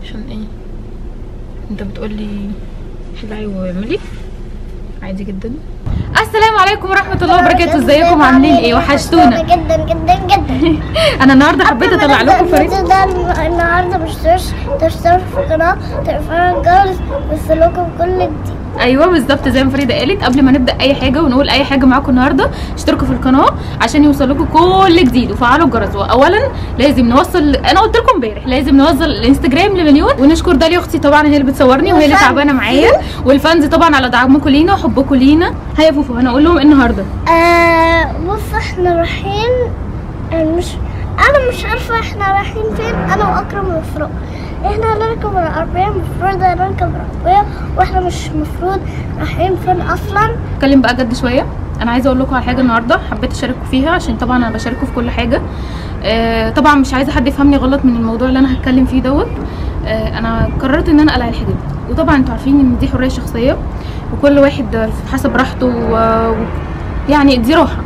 عشان ايه انت بتقولي اخلعي واعملي عادي جدا السلام عليكم ورحمه الله وبركاته ازيكم عاملين ايه وحشتونا جدا جدا جدا انا النهارده حبيت اطلع لكم فريق الفيديو ده النهارده مش تشترك في القناه ترفعوا الجرس ويوصلكم كل جديد ايوه بالظبط زي ما فريده قالت قبل ما نبدا اي حاجه ونقول اي حاجه معاكم النهارده اشتركوا في القناه عشان يوصل لكم كل جديد وفعلوا الجرس واولا لازم نوصل انا قلت لكم امبارح لازم نوصل الانستجرام لمليون ونشكر داليا اختي طبعا هي اللي بتصورني وهي اللي والفانز. تعبانه معايا والفانز طبعا على دعمكم لينا وحبكم لينا هيا فوفو هنقول لهم إيه النهارده آه بص احنا رايحين آه، مش انا مش عارفه احنا رايحين فين انا واكرم وفراء احنا هنركب العربيه المفروض هنركب العربيه واحنا مش مفروض رايحين فين اصلا اتكلم بقى جد شويه انا عايزه اقول لكم على حاجه النهارده حبيت اشارككم فيها عشان طبعا انا بشارككم في كل حاجه آه طبعا مش عايزه حد يفهمني غلط من الموضوع اللي انا هتكلم فيه دوت آه انا قررت ان انا اقلع الحجاب وطبعا انتوا عارفين ان دي حريه شخصيه وكل واحد حسب راحته و... و- يعني دي راحه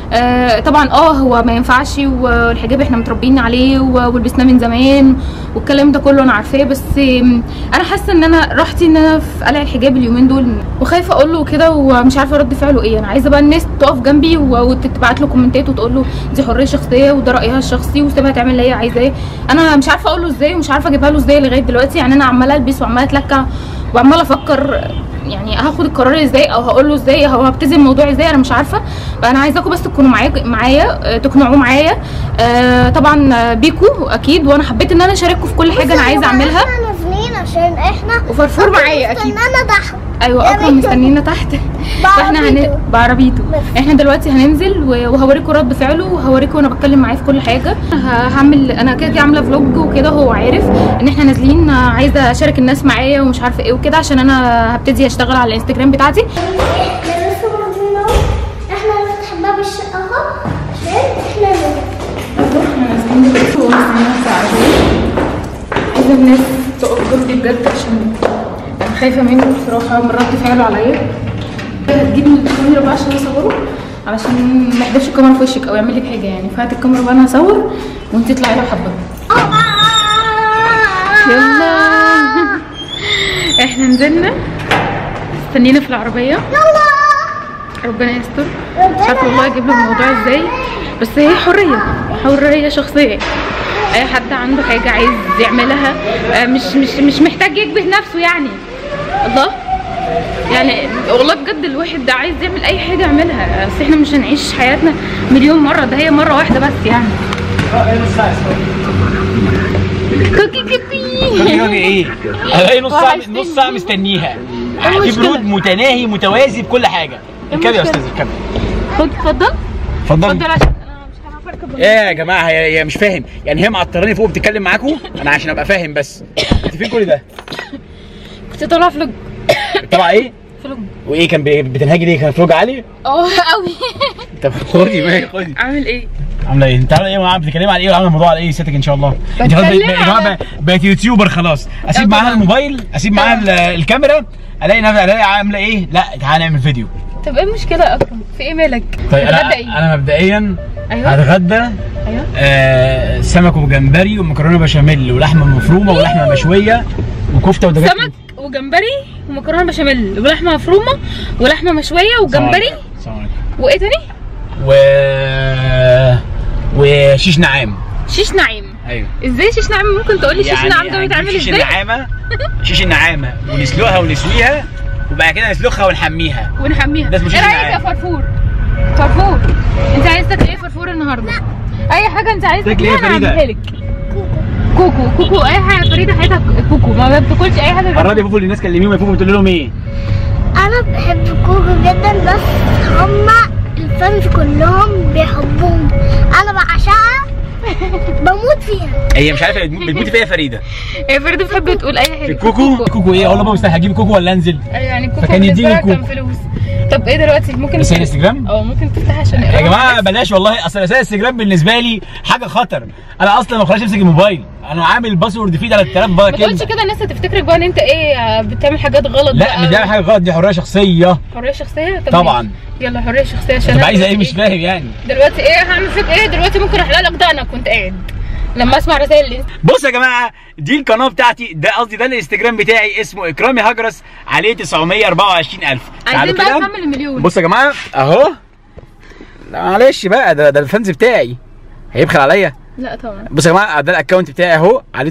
آه طبعا اه هو ما ينفعش والحجاب احنا متربيين عليه و- ولبسناه من زمان والكلام ده كله انا عارفاه بس آم، انا حاسه ان انا راحتي ان انا في قلع الحجاب اليومين دول وخايفه اقول له كده ومش عارفه رد فعله ايه انا عايزه بقى الناس تقف جنبي و- وتبعت له كومنتات وتقول له دي حريه شخصيه وده رايها الشخصي وسيبها تعمل اللي هي عايزاه انا مش عارفه اقول له ازاي ومش عارفه اجيبها له ازاي لغايه دلوقتي يعني انا عماله البس وعماله اتلكع وعماله افكر يعني هاخد القرار ازاي او هقول له ازاي او هبتدي الموضوع ازاي انا مش عارفه فانا عايزاكم بس تكونوا معايا معايا آه، تقنعوه معايا آه، طبعا آه، بيكو اكيد وانا حبيت ان انا اشارككم في كل حاجه انا عايزه اعملها احنا نازلين عشان احنا وفرفور معايا اكيد استنانا تحت ايوه يا اكرم بنت. مستنينا تحت فاحنا هن... بعربيته. بعربيته بس. احنا دلوقتي هننزل و- وهوريكم رد فعله وهوريكم وانا بتكلم معاه في كل حاجه ه- هعمل انا كده كده عامله فلوج وكده هو عارف ان احنا نازلين آه، عايزه اشارك الناس معايا ومش عارفه ايه وكده عشان انا هبتدي اشتغل على الانستجرام بتاعتي احنا لسه موجودين اهو احنا نفتح باب الشقه اهو عشان احنا عايزه الناس تقف جنبي بجد عشان انا خايفه منه بصراحه من رد فعله عليا هتجيب الكاميرا بقى عشان اصوره علشان ما يحدفش الكاميرا في وشك او يعمل لك حاجه يعني فهات الكاميرا بقى انا هصور وانت اطلعي لو حابه يلا احنا نزلنا استنينا في العربيه يلا ربنا يستر مش عارفه والله اجيب له الموضوع ازاي بس هي حريه حريه شخصيه اي حد عنده حاجه عايز يعملها آه، مش مش مش محتاج يكبه نفسه يعني الله يعني والله بجد الواحد ده عايز يعمل اي حاجه يعملها بس احنا مش هنعيش حياتنا مليون مره ده هي مره واحده بس يعني كوكي كوكي كوكي ايه؟ الاقي نص ساعه وحشتني. نص ساعه مستنيها في المشكلة؟ برود متناهي متوازي بكل حاجه اركبي يا المشكلة؟ استاذ اركبي خد اتفضل اتفضل اتفضل عشان انا مش هعرف اركب ايه يا جماعه هي هي مش فاهم يعني هي معطراني فوق بتتكلم معاكم انا عشان ابقى فاهم بس انت فين كل ده؟ كنت طالعه فلوج طبعا ايه؟ فلوج وايه كان بي- بتنهاجي ليه؟ كان فلوج عالي؟ اه قوي طب خدي ماشي خدي عامل ايه عامله ايه؟ انت عامله ايه وعامله بتتكلمي على ايه وعامله الموضوع على ايه ستك ان شاء الله؟ انت خلاص بقيت- بتكلم يا جماعه على- بقى- بقيت يوتيوبر خلاص اسيب طبعاً. معاها الموبايل اسيب معاها ال- الكاميرا الاقي نفسي الاقي عامله ايه؟ لا تعالى نعمل فيديو طب ايه المشكله يا اكرم في ايه مالك طيب هتغدى انا ايه انا مبدئيا ايوه هتغدى ايوه آه سمك وجمبري ومكرونه بشاميل ولحمه مفرومه ولحمه مشويه وكفته ودجاج سمك وجمبري ومكرونه بشاميل ولحمه مفرومه ولحمه مشويه وجمبري السلام عليكم وايه تاني و وشيش نعام شيش نعيم ايوه ازاي شيش نعيم ممكن تقولي شيش نعيم ده بيتعمل شيش ازاي النعامه شيش النعامه ونسلقها ونسويها وبعد كده نسلخها ونحميها ونحميها ده اسمه شيش ايه رايك يا نعام. فرفور فرفور انت عايز تاكل ايه فرفور النهارده اي حاجه انت عايز تاكل ايه تاكلها يا انا فريدة؟ هعملها لك كوكو كوكو اي حاجه فريده حياتها كوكو ما بتاكلش اي حاجه غير قربي يا فوفو للناس كلميهم يا فوفو بتقول لهم ايه انا بحب كوكو جدا بس هما الفانز كلهم بيحبوهم انا بعشقها بموت فيها هي مش عارفه بتموتي فيا فريده هي فريده بتحب تقول اي حاجه في الكوكو كوكو ايه اقول لها مستحيل هجيب كوكو ولا انزل ايوه يعني كوكو فكان بالنسبة يديني لك كان كوكو. فلوس طب ايه دلوقتي ممكن بس هي الانستجرام اه ممكن تفتح عشان يا نقراها جماعه بس. بلاش والله اصل اساس الانستجرام بالنسبه لي حاجه خطر انا اصلا ما بخليش امسك الموبايل انا عامل باسورد فيه 3000 بقى ما تقولش كلمه كده الناس هتفتكرك بقى ان انت ايه بتعمل حاجات غلط لا بقى مش دي حاجه غلط دي حريه شخصيه حريه شخصيه طب طبعاً. ماشي. يلا حريه شخصيه عشان طب أنا عايزه ايه دلوقتي مش فاهم يعني دلوقتي ايه هعمل فيك ايه دلوقتي ممكن احلق لك دقنك كنت قاعد لما اسمع رسائل اللي بصوا يا جماعه دي القناه بتاعتي ده قصدي ده الانستجرام بتاعي اسمه اكرامي هجرس عليه 924000 تعالوا عايزين بقى كده. نكمل المليون بصوا يا جماعه اهو لا معلش بقى ده ده الفانز بتاعي هيبخل عليا لا طبعا بصوا يا جماعه ده الاكونت بتاعي اهو عليه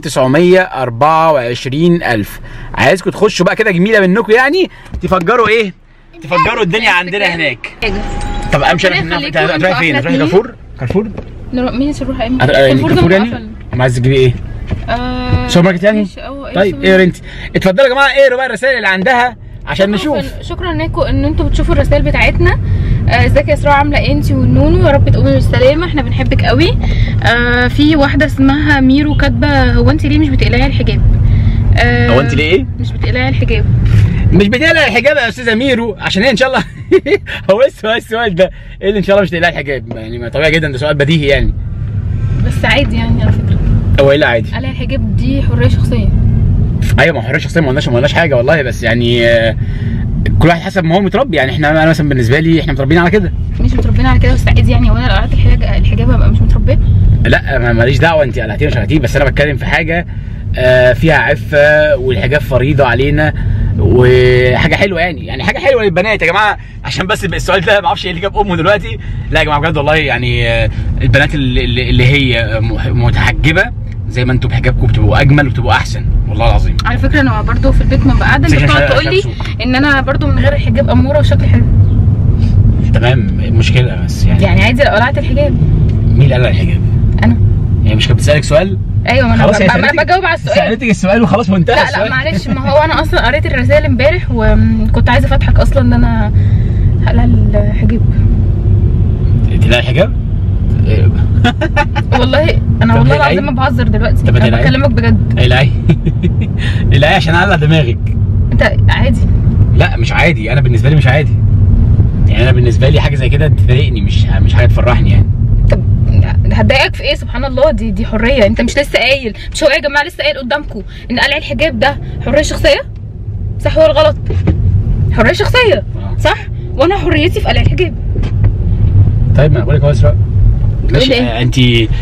924000 عايزكم تخشوا بقى كده جميله منكم يعني تفجروا ايه تفجروا الدنيا عندنا هناك حاجه طب امشي اروح ربنا هناك يخليكم، هتروحي فين انتوا هتروحي أحلى كارفور كارفور نروح مين نروح امتى؟ هت- يعني الكارفور ده كارفور يعني مقفل. ما عايز تجيبي ايه آه، سوبر ماركت يعني ماشي، أو أي طيب سوبر ايه انت اتفضلوا يا جماعه اقروا بقى الرسائل اللي عندها عشان نشوف شكراً- شكرا انكم ان انتوا بتشوفوا الرسائل بتاعتنا آه، ازيك يا اسراء عامله ايه انت والنونو يا رب تقومي بالسلامه احنا بنحبك قوي آه في واحده اسمها ميرو كاتبه هو انت ليه مش بتقلعي الحجاب آه، هو انت ليه ايه مش بتقلعي الحجاب مش بتقلع الحجاب يا استاذه ميرو عشان هي ان شاء الله هو ايه السؤال السؤال ده ايه اللي ان شاء الله مش تقلع الحجاب يعني ما طبيعي جدا ده سؤال بديهي يعني بس عادي يعني على فكره هو ايه اللي عادي قلع الحجاب دي حريه شخصيه ايوه ما حريه شخصيه ما قلناش ما قلناش حاجه والله بس يعني آه، كل واحد حسب ما هو متربي يعني احنا انا مثلا بالنسبه لي احنا متربيين على كده مش متربيين على كده بس عادي يعني وانا لو قلعت الحجاب الحجاب هبقى مش متربيه لا ما- ماليش دعوه انت قلعتيه مش قلعتيه بس انا بتكلم في حاجه آه، فيها عفه والحجاب فريضه علينا وحاجه حلوه يعني يعني حاجه حلوه للبنات يا جماعه عشان بس السؤال ده ما اعرفش ايه اللي جاب امه دلوقتي لا يا جماعه بجد والله يعني آه، البنات اللي, اللي اللي هي مح- متحجبه زي ما انتوا بحجابكم بتبقوا اجمل وبتبقوا احسن والله العظيم على فكره انا برضو في البيت ما قاعده سكن بتقعد شارع تقول لي شمسو. ان انا برضو من غير الحجاب اموره وشكلي حلو تمام إيه المشكله بس يعني, يعني عادي لو قلعت الحجاب مين اللي قال الحجاب؟ انا يعني مش كانت بتسالك سؤال؟ ايوه ما انا خلاص ب- هي ما انا سألتك- بجاوب على السؤال سالتك السؤال وخلاص وانتهى لا لا السؤال. معلش ما هو انا اصلا قريت الرسائل امبارح وكنت عايزه افتحك اصلا ان انا هقلع الحجاب تقلع الحجاب؟ إيه، والله انا طب والله هي العظيم العين؟ ما بهزر دلوقتي طب انا العين؟ بكلمك بجد العي العي عشان اقلع دماغك انت عادي لا مش عادي انا بالنسبه لي مش عادي يعني انا بالنسبه لي حاجه زي كده تضايقني مش مش حاجه تفرحني يعني طب هتضايقك في ايه سبحان الله دي دي حريه انت مش لسه قايل مش هو يا جماعه لسه قايل قدامكم ان قلع الحجاب ده حريه شخصيه صح ولا غلط حريه شخصيه آه. صح وانا حريتي في قلع الحجاب طيب ما انا بقول لك اهو يا اسراء ماشي إيه؟ آه، انت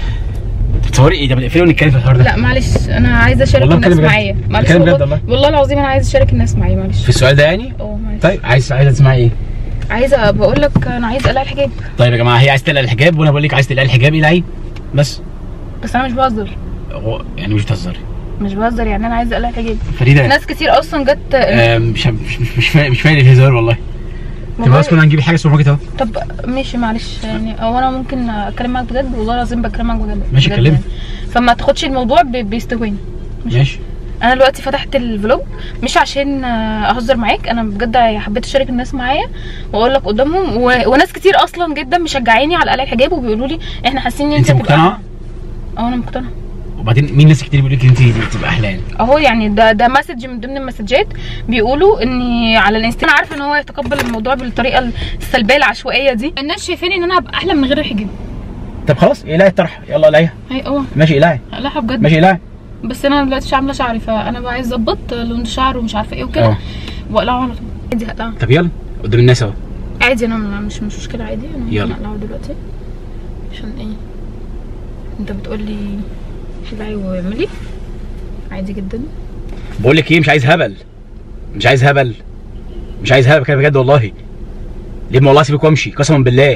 بتصوري ايه ده بنقفله ونتكلم في الحوار ده لا معلش انا عايزه اشارك والله الناس بتكلم بجد. معايا معلش بتكلم بجد والله, والله. والله العظيم انا عايزه اشارك الناس معايا معلش في السؤال ده يعني اه معلش طيب عايز عايزه تسمعي ايه عايزه بقول لك انا عايزه اقلع الحجاب طيب يا جماعه هي عايز تقلع الحجاب وانا بقول لك عايز تقلع الحجاب العي بس بس انا مش بهزر هو يعني مش بتهزري مش بهزر يعني انا عايزه اقلع الحجاب فريده ناس كتير اصلا جت آه، مش مش مش مش فاهم مش فاهم الهزار والله طب والله- خلاص كنا هنجيب حاجه سوبر ماركت اهو طب ماشي معلش يعني او انا ممكن اتكلم معاك بجد والله العظيم بتكلم معاك بجد ماشي، بجد اتكلمي. يعني. فما تاخدش الموضوع ب- بيستهويني ماشي انا دلوقتي فتحت الفلوج مش عشان آه، اهزر معاك انا بجد حبيت اشارك الناس معايا واقول لك قدامهم و... وناس كتير اصلا جدا مشجعيني على قلع الحجاب وبيقولوا لي احنا حاسين ان انت انت هتبقى مقتنعه اه انا مقتنعه وبعدين مين ناس كتير بيقول لك انت تبقى احلى يعني اهو يعني ده ده مسج من ضمن المسجات بيقولوا اني على الانستغرام عارفه ان هو يتقبل الموضوع بالطريقه السلبيه العشوائيه دي الناس شايفاني ان انا هبقى احلى من غير الحجاب طب خلاص اقلعي الطرح يلا اقلعيها هي اه ماشي اقلعي لا بجد ماشي اقلعي بس انا دلوقتي مش عامله شعري فانا بقى عايزه اظبط لون الشعر ومش عارفه ايه وكده اه واقلعه على طول عادي هقلعه طب يلا قدام الناس اهو عادي انا م- مش مش مشكله عادي انا ممكن يلا. اقلعه دلوقتي عشان ايه انت بتقول لي اقلعي واعملي عادي جدا بقول لك ايه مش عايز هبل مش عايز هبل مش عايز هبل كده بجد والله ليه ما والله سيبك وامشي قسما بالله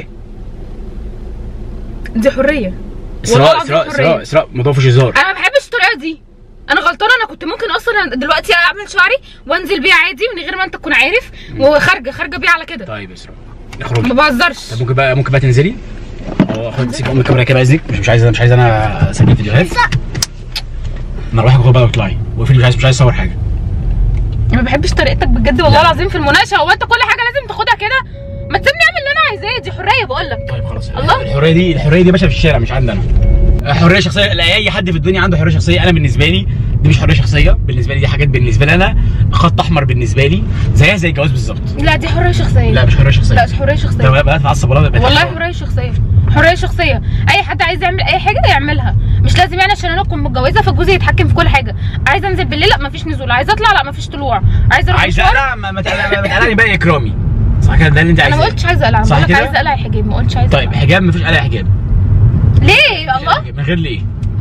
دي حريه اسراء والله العظيم اسراء حرية. اسراء اسراء الموضوع مفيش هزار انا ما بحبش الطريقه دي انا غلطانه انا كنت ممكن اصلا دلوقتي اعمل شعري وانزل بيه عادي من غير ما انت تكون عارف وخارجه خارجه بيه على كده طيب اسراء اخرجي ما بهزرش طب ممكن بقى ممكن بقى تنزلي اه خد سيب ام الكاميرا كده باذنك مش مش عايز مش عايز انا اسجل فيديوهات مروحك خد بقى واطلعي واقفلي مش عايز مش عايز اصور حاجه ما بحبش طريقتك بجد والله العظيم في المناقشه هو انت كل حاجه لازم تاخدها كده ما تسيبني اعمل اللي انا عايزاه دي حريه بقول لك طيب خلاص الله. الحريه دي الحريه دي يا باشا في الشارع مش عندنا حريه شخصيه لا اي حد في الدنيا عنده حريه شخصيه انا بالنسبه لي دي مش حريه شخصيه بالنسبه لي دي حاجات بالنسبه لي انا خط احمر بالنسبه لي زيها زي الجواز بالظبط لا دي حريه شخصيه لا مش حريه شخصيه لا مش حريه شخصيه طب بقى اتعصب والله بقى والله حريه شخصيه حريه شخصيه اي حد عايز يعمل اي حاجه يعملها مش لازم يعني عشان انا اكون متجوزه فجوزي يتحكم في كل حاجه عايزه انزل بالليل لا مفيش نزول عايزه اطلع لا مفيش طلوع عايزه اروح عايز مشوار اقلع ما ما تقلع- ما تقلعني بقى اكرامي صح كده ده اللي انت انا عايزاه ما قلتش عايزه اقلع صح بقول لك كده؟ عايزه اقلع حجاب ما قلتش عايزه طيب أقلع. حجاب مفيش قلع حجاب ليه الله من غير ليه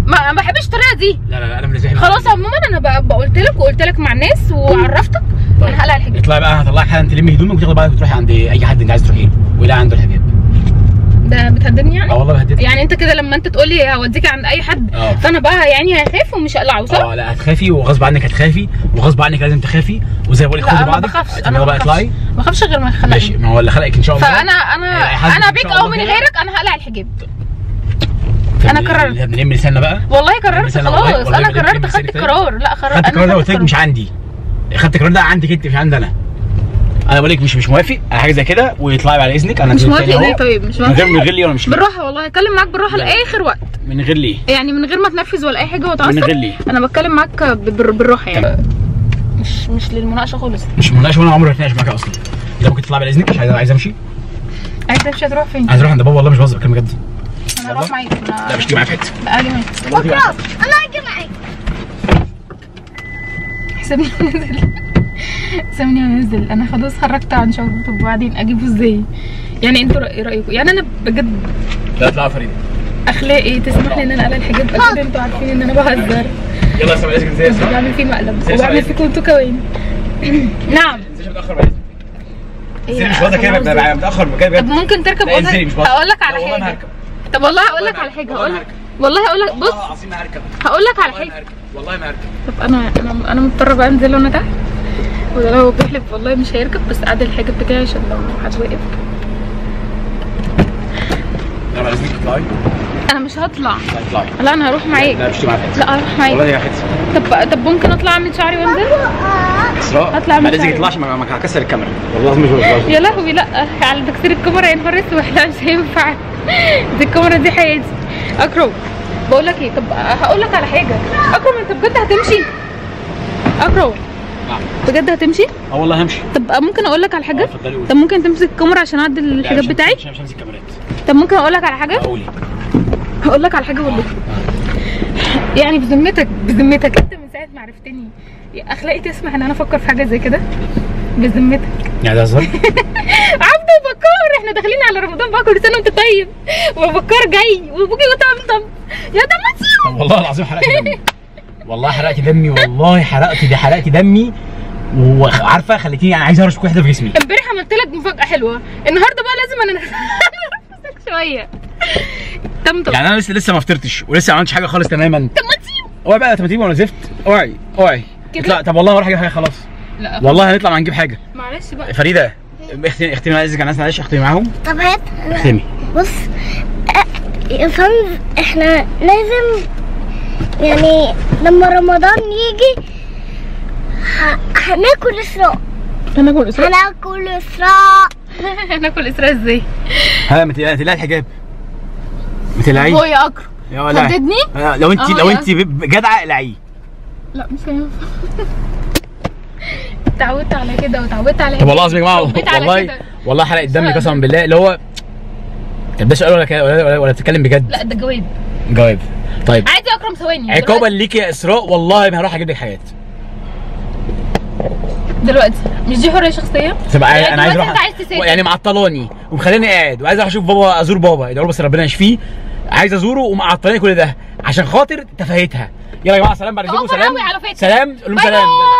ما ما بحبش الطريقه دي لا لا لا انا بالنسبه لي خلاص عموما انا بقى قلت لك وقلت لك مع الناس وعرفتك طيب. انا هقلع الحجاب اطلعي بقى هطلعك حالا تلمي هدومك وتاخدي بعضك وتروحي عند اي حد انت عايز تروحي له ولا عنده الحجاب ده بتهددني يعني اه والله بهددك يعني انت كده لما انت تقول لي هوديك عند اي حد اه. فانا بقى يعني هخاف ومش هقلعه صح؟ اه لا هتخافي وغصب عنك هتخافي وغصب عنك لازم تخافي وزي ما بقول لك لا خدي انا ما بعضك بخافش يلا انا ما بقى بخافش اطلعي ما بخافش غير ما ماشي يخلقني ما هو اللي خلقك ان شاء الله فانا انا هيحاسبك انا إن بيك شاء او الله من كده. غيرك انا هقلع الحجاب في أنا ال- قررت. اللي بنلم لساننا بقى والله قررت مثلا والله- خلاص والله انا بجد قررت كلمة خدت سيرك تاني. القرار لا قرار خدت القرار ده أنا قلت خدت لك مش عندي خدت القرار ده عندك انت مش عندي انا انا بقول لك مش مش موافق على حاجه زي كده واطلعي بعد اذنك انا مش نزلت موافق تاني ليه أهو. طيب مش من غير موافق من غير ليه ولا مش ليه بالراحه والله هتكلم معاك بالراحه لا. لاخر وقت من غير ليه يعني من غير ما تنفذ ولا اي حاجه وتعصب من غير ليه انا بتكلم معاك ب- بال- بالراحه يعني مش مش للمناقشه خالص مش مناقشه وانا عمري ما اتناقش معاك اصلا اذا ممكن تطلع بعد اذنك مش عايز عايز امشي عايز تمشي هتروح فين؟ عايز اروح عند بابا والله مش بهزر بتكلم بجد انا والله؟ هروح معاك لا انا مش تيجي معايا في حته لا اجي معاك والله تيجي معايا في حتة. انا هاجي معاك سيبني انزل سيبني انزل انا خلاص خرجت عن شغل طب وبعدين اجيبه ازاي؟ يعني انتوا رأي- رايكم يعني انا بجد لا اطلع يا فريده اخلاقي تسمح لي ان انا اقلع الحجاب اكيد انتوا عارفين ان انا بهزر يلا سامع اذنك ازاي اسمع بعمل فيه مقلب زي وبعمل سعيد. فيكم انتوا كمان نعم انزلي متاخر بعد اذنك إيه انزلي مش بهزر كده خلاص. ببقى متاخر بجد طب بجد ممكن تركب لا انزلي مش بهزر هقول لك على لا والله ما حاجه هركب طب والله هقول لك والله على ما حاجه هركب. هقول والله ما هركب. والله هقول لك بص والله العظيم ما هركب هقول لك على والله ما حاجه هركب والله ما هركب طب انا انا انا مضطره بقى انزل وانا تحت وده لو بيحلف والله مش هيركب بس قعد الحاجب بتاعي عشان لو حد وقف لا بعد اذنك اطلعي انا مش هطلع لا اطلعي لا انا هروح معاك لا مش تيجي معايا في حته لا هروح والله معاك يا حته طب طب ممكن اطلع اعمل شعري وانزل اسراء هطلع من بعد اذنك شعري. اطلعش ما ما هكسر الكاميرا والله العظيم مش بهزر يا لهوي لا على تكسير الكاميرا يا نهار اسود لا مش هينفع دي الكاميرا دي حياتي اكرم بقول لك ايه طب هقول لك على حاجه اكرم انت بجد هتمشي اكرم نعم بجد هتمشي اه والله همشي طب ممكن اقول لك على اه حاجه اتفضلي قولي طب ممكن تمسك الكاميرا عشان اعدل لا، الحجاب مش- بتاعي مش مش همسك الكاميرات طب ممكن اقول لك على حاجه قولي هقول لك على حاجه والله يعني بذمتك بذمتك انت من ساعه ما عرفتني اخلاقي تسمح ان انا افكر في حاجه زي كده بذمتك يعني ده هزار عبد وبكار احنا داخلين على رمضان بقى كل سنه وانت طيب وبكار جاي وبوكي وطمطم يا طماطم طب والله العظيم حرقت دمي والله حرقت دمي والله حرقت دي حرقت دمي وعارفه خليتيني انا عايز اهرش كل حته في جسمي امبارح عملت لك مفاجاه حلوه النهارده بقى لازم انا نفسك شويه طمطم يعني انا لسه لسه ما فطرتش ولسه ما عملتش حاجه خالص تماما طماطم اوعي بقى تماتيم ولا زفت اوعي اوعي كده؟ لا طب والله ما راح اجيب حاجه خلاص لا والله هنطلع ما نجيب حاجه معلش بقى فريده اختمي اختمي على اذنك الناس معلش اختمي معاهم طب هات اختمي بص أ- يا فندم احنا لازم يعني لما رمضان يجي ه- هناكل اسراء هناكل اسراء هناكل اسراء هناكل اسراء ازاي؟ ها ما تقلقي تقلقي الحجاب ما تقلقيش هو يا اكرم يا ولا هتدني؟ آه، لو انت اه لو يا. انت ب- جدعه اقلعيه لا مش هينفع اتعودت على كده واتعودت على طب والله العظيم يا جماعه اتربيت على والله كده. والله حرقت دمي لا. قسما بالله اللي هو طب ده سؤال ولا كده- ولا, ولا, ولا بتتكلم بجد لا ده جواب جواب طيب عادي يا اكرم ثواني عقابا دلوقتي- ليك يا اسراء والله ما هروح اجيب لك حاجات دلوقتي مش دي حريه شخصيه تبقى يعني انا عايز دلوقتي اروح انت عايز تسافر. يعني معطلاني ومخليني قاعد وعايز اروح اشوف بابا ازور بابا ادعوا له بس ربنا يشفيه عايز ازوره ومعطلاني كل ده عشان خاطر تفاهتها يلا يا جماعه سلام بعد أوفر اذنكم سلام أوي على فكرة. سلام قول لهم باي سلام باي.